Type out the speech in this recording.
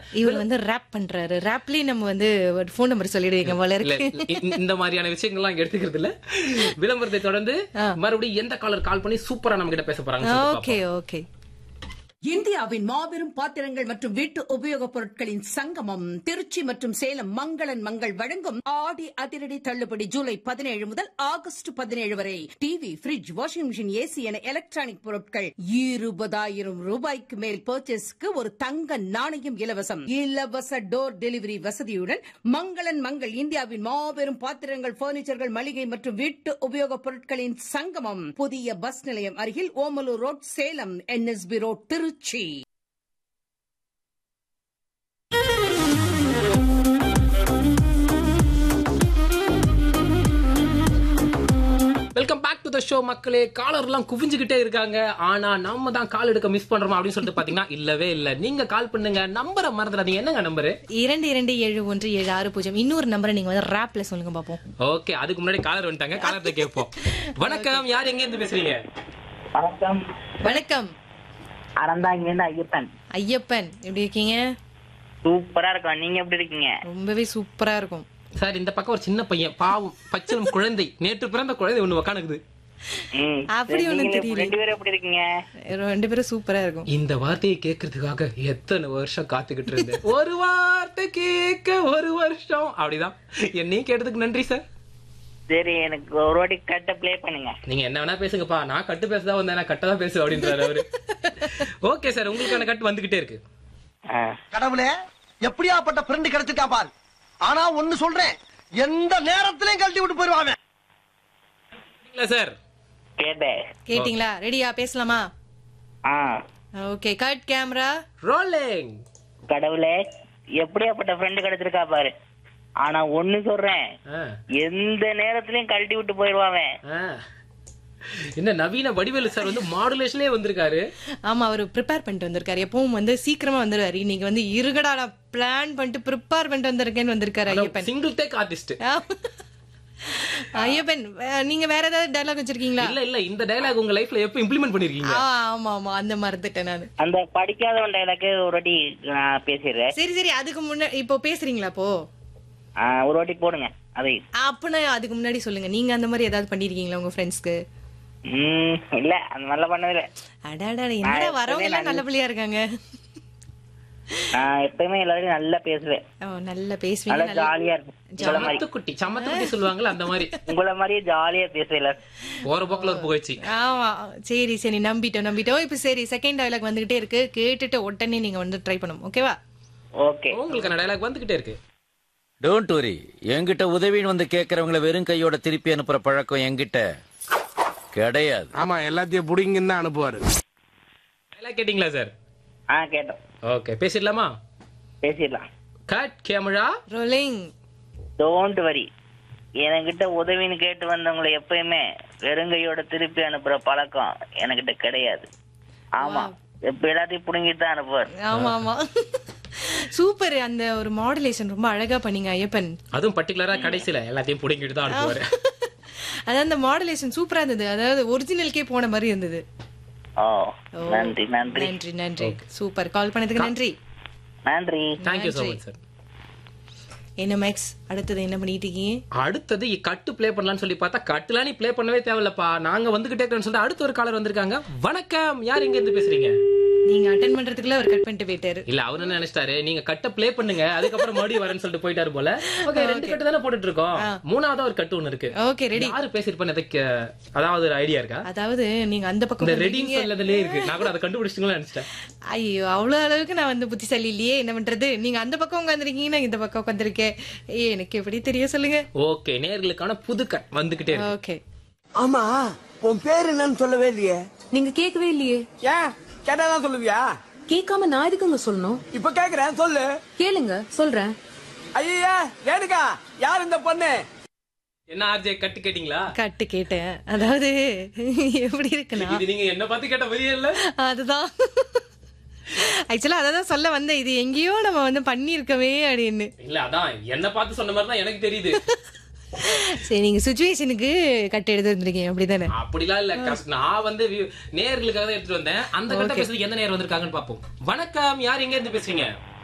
இவர் வந்து ரேப் பண்றாரு ரேப்லயே நம்ம வந்து ஃபோன் நம்பர் சொல்லிடுவீங்க போல இல்ல இருக்கு இ- இந்த மாதிரியான விஷயங்கள்லாம் இங்க எடுத்துக்கிறது இல்ல விளம்பரத்தை தொடர்ந்து மறுபடியும் எந்த காலர் கால் பண்ணி சூப்பரா நம்ம கிட்ட பேச போறாங்க ஓகே ஓகே இந்தியாவின் மாபெரும் பாத்திரங்கள் மற்றும் வீட்டு உபயோகப் பொருட்களின் சங்கமம் திருச்சி மற்றும் சேலம் மங்களன் மங்கள் வழங்கும் ஆடி அதிரடி தள்ளுபடி ஜூலை பதினேழு முதல் ஆகஸ்ட் பதினேழு வரை TV fridge washing machine AC என எலக்ட்ரானிக் பொருட்கள் இருபதாயிரம் ரூபாய்க்கு மேல் பர்ச்சேஸ்க்கு ஒரு தங்க நாணயம் இலவசம் இலவச டோர் டெலிவரி வசதியுடன் மங்களன் மங்கள் இந்தியாவின் மாபெரும் பாத்திரங்கள் பர்னிச்சர்கள் மளிகை மற்றும் வீட்டு உபயோகப் பொருட்களின் சங்கமம் புதிய பஸ் நிலையம் அருகில் Omalur road Salem NSP road Tiruchi welcome back to the show மக்களே காலர் எல்லாம் குவிஞ்சுகிட்டே இருக்காங்க ஆனா நம்ம தான் கால் எடுக்க மிஸ் பண்றோமா அப்படின்னு சொல்லிட்டு பாத்தீங்கன்னா இல்லவே இல்ல நீங்க கால் பண்ணுங்க நம்பரை மறந்துடாதீங்க என்னங்க நம்பரு இரண்டு இரண்டு ஏழு ஒன்று ஏழு ஆறு பூஜ்ஜியம் இன்னொரு நம்பரை நீங்க வந்து ரேப்ல சொல்லுங்க பாப்போம் ஓகே அதுக்கு முன்னாடி காலர் வந்துட்டாங்க காலத்தை கேட்போம் வணக்கம் யார் எங்க இருந்து பேசுறீங்க வணக்கம் வணக்கம் அறந்தாங்கிலிருந்து ஐயப்பன் ஐயப்பன் எப்படி இருக்கீங்க சூப்பரா இருக்கும் நீங்க எப்படி இருக்கீங்க ரொம்பவே சூப்பரா இருக்கும் சார் இந்த பக்கம் ஒரு சின்ன பையன் பாவம் பச்சிலம் குழந்தை நேற்று பிறந்த குழந்தை ஒண்ணு உக்காந்துக்குது ம். அப்படி ஒண்ணும் நீங்க தெரியல. ரெண்டு பேரும் எப்படி இருக்கீங்க ரெண்டு பேரும் சூப்பரா இருக்கும் இந்த வார்த்தையை கேட்கறதுக்காக எத்தனை வருஷம் காத்துக்கிட்டு இருந்தேன் ஒரு வார்த்தை கேட்க ஒரு வருஷம் அப்படிதான் என்னையும் கேட்டதுக்கு நன்றி சார் சரி எனக்கு ஒரு வாட்டி கட்ட ப்ளே பண்ணுங்க நீங்க என்ன வேணா பேசுங்கப்பா நான் கட்டு பேசதான் வந்தேன் நான் கட்ட தான் பேசு அப்படின்றாரு அவரு ஓகே சார் உங்களுக்கான கட்டு வந்துகிட்டே இருக்கு ஆ. கடவுளே எப்படியாப்பட்ட ஃப்ரெண்ட் கிடைச்சிருக்கா பார் ஆனா ஒண்ணு சொல்றேன் எந்த நேரத்திலயும் கழட்டி விட்டு போயிருவாங்க இல்ல சார் கேட்டேன் கேட்டிங்களா ரெடியா பேசலாமா ஆ ஓகே கட் கேமரா ரோலிங் கடவுளே எப்படியாப்பட்ட ஃப்ரெண்ட் கிடைச்சிருக்கா பாரு ஆனா ஒண்ணு சொல்றேன் எந்த நேரத்திலயும் கழட்டி விட்டு போயிருவாங்க என்ன நவீன வடிவேலு சார் வந்து மாடுலேஷன்லயே வந்திருக்காரு ஆமா அவர் ப்ரிப்பேர் பண்ணிட்டு வந்திருக்காரு எப்பவும் வந்து சீக்கிரமா வந்துருவாரு இன்னைக்கு வந்து இருகடா நான் பிளான் பண்ணிட்டு ப்ரிப்பேர் பண்ணிட்டு வந்திருக்கேன்னு வந்திருக்காரு Ayyappan single take artist Ayyappan வே- நீங்க வேற ஏதாவது டைலாக் வச்சிருக்கீங்களா இல்ல இல்ல இந்த டயலாக் உங்க லைஃப்ல எப்ப இம்ப்ளிமெண்ட் பண்ணிருக்கீங்க ஆ, ஆமா ஆமா அந்த மறந்துட்டேன் நானு அந்த படிக்காதவன் டைலாக்கு ஒரு வாட்டி நான் பேசிடுறேன் சரி சரி அதுக்கு முன்னாடி இப்போ பேசுறீங்களா அப்போ ஆ, ஒரு வாட்டி போடுங்க அதை அப்பனா அதுக்கு முன்னாடி சொல்லுங்க நீங்க அந்த மாதிரி ஏதாவது பண்ணிருக்கீங்களா உங்க ஃப்ரெண்ட்ஸ்க்கு ம் இல்ல அந்த மாதிரிலாம் பண்ணவே இல்லை அடாடா என்னடா வரவங்க எல்லாம் நல்ல பிள்ளையா இருக்காங்க நான் எப்பயுமே எல்லாரையும் நல்லா பேசுவேன் ஓ, நல்லா பேசுவீங்க நல்லா நல்லா ஜாலியா இருக்கும் உங்களை மாதிரி சமத்து குட்டி சமத்து குட்டி சொல்லுவாங்கல்ல அந்த மாதிரி உங்களை மாதிரியே ஜாலியா பேசுவேன் போற போக்குல ஒரு புகழ்ச்சி ஆமா சரி சரி நம்பிட்டோம் நம்பிட்டோம் இப்போ சரி செகண்ட் டயலாக் வந்துகிட்டே இருக்கு கேட்டுட்டு உடனே நீங்க வந்து ட்ரை பண்ணும் ஓகேவா ஓகே உங்களுக்கான டயலாக் வந்துகிட்டே இருக்கு டோன்ட் வரி என்கிட்ட உதவின்னு வந்து கேட்கறவங்கள வெறும் கையோட திருப்பி அனுப்புற பழக்கம் என்கிட்ட கிடையாது ஆமா எல்லாத்தையும் புடிங்கன்னு தான் அனுப்புவாரு டயலாக் கேட்டிங்களா சார் ஆ கேட்டோம் ஓகே பேசிடலாமா பேசிடலாம் cut camera rolling don't worry என்கிட்ட உதவின்னு கேட்டு வந்தவங்களை எப்பயுமே வெறுங்கையோட திருப்பி அனுப்புற பழக்கம் என்கிட்ட கிடையாது ஆமா எப்ப எல்லாத்தையும் புடுங்கிட்டு தான் அனுப்புவார் ஆமா ஆமா சூப்பர் அந்த ஒரு மாடுலேஷன் ரொம்ப அழகா பண்ணீங்க ஐயப்பன் அதுவும் பர்டிகுலரா கடைசியில எல்லாத்தையும் புடிங்கிட்டு தான் அனுப்புவாரு அதாவது அந்த மாடுலேஷன் சூப்பரா இருந்தது அதாவது ஒரிஜினலுக்கே போன மாதிரி இருந்தது ஓ ஓ, நன்றி நன்றி நன்றி நன்றி சூப்பர் கால் பண்ணதுக்கு நன்றி நன்றி தேங்க்யூ சோ நன்றி. மச் சார் என்ன மேக்ஸ் அடுத்தது என்ன பண்ணிட்டு இருக்கீங்க அடுத்தது இ- கட்டு ப்ளே பண்ணலாம்னு சொல்லி பார்த்தா கட்டுலாம் நீ ப்ளே பண்ணவே தேவையில்லப்பா நாங்க வந்துகிட்டே இருக்கோம்னு சொல்லிட்டு அடுத்த ஒரு காலர் வந்திருக்காங்க வணக்கம் யார் இங்க இருந்து பேசுறீங்க நீங்க அட்டன் பண்றதுக்குள்ள அவர் கட் பண்ணிட்டு போயிட்டாரு இல்ல அவரு என்ன நினைச்சிட்டாரு நீங்க கட்ட ப்ளே பண்ணுங்க அதுக்கப்புறம் மறுபடியும் வரேன்னு சொல்லிட்டு போயிட்டாரு போல ஓகே ரெண்டு கட்டு தானே போட்டுட்டு இருக்கோம் மூணாவதா ஒரு கட்டு ஒண்ணு இருக்கு ஓகே ரெடி யாரு பேசிருப்பான்னு எதுக்கு அதாவது ஒரு ஐடியா இருக்கா அதாவது நீங்க அந்த பக்கம் இந்த ரெடின்னு வந்திருக்கீங்க. சொல்லதுலயே இருக்கு நான் கூட அதை கண்டுபிடிச்சிங்களா நினைச்சிட்டேன் ஐயோ அவ்வளவு அளவுக்கு நான் வந்து புத்திசாலி இல்லையே என்ன பண்றது நீங்க அந்த பக்கம் உட்காந்துருக்கீங்க நான் இந்த பக்கம் உட்காந்துருக்கேன் ஏய் எனக்கு எப்படி தெரியும் சொல்லுங்க ஓகே நேர்களுக்கான புது கட் வந்துகிட்டே இருக்கு ஓகே ஆமா உன் பேர் என்னன்னு சொல்லவே இல்லையே நீங்க கேட்கவே இல்லையே ஏன் கேட்டாதான் சொல்லுவியா கேட்காம நான் எதுக்குங்க சொல்லணும் இப்ப கேக்குறேன் சொல்லு கேளுங்க சொல்றேன் ஐயா ரேணுகா யார் இந்த பொண்ணு என்ன ஆர்ஜே கட்டு கேட்டீங்களா கட்டு கேட்டேன் அதாவது எப்படி இருக்குன்னா இது நீங்க என்ன பார்த்து கேட்ட வெளியே இல்ல அதுதான் ஆக்சுவலா அதான் சொல்ல வந்தேன் இது எங்கேயோ நம்ம வந்து பண்ணியிருக்கவே அப்படின்னு இல்ல அதான் என்ன பார்த்து சொன்ன மாதிரி தான் எனக்கு தெரியுது சரி நீங்க சுச்சுவேஷனுக்கு கட்டு எடுத்து வந்திருக்கீங்க அப்படிதானே அப்படிலாம் இல்ல கஷ்ட- நான் வந்து வி- நேர்களுக்காக தான் எடுத்துட்டு வந்தேன் அந்த கட்ட பேசுறதுக்கு எந்த நேரம் வந்திருக்காங்கன்னு பாப்போம் வணக்கம் யார் எங்க இருந்து பேசுறீங்க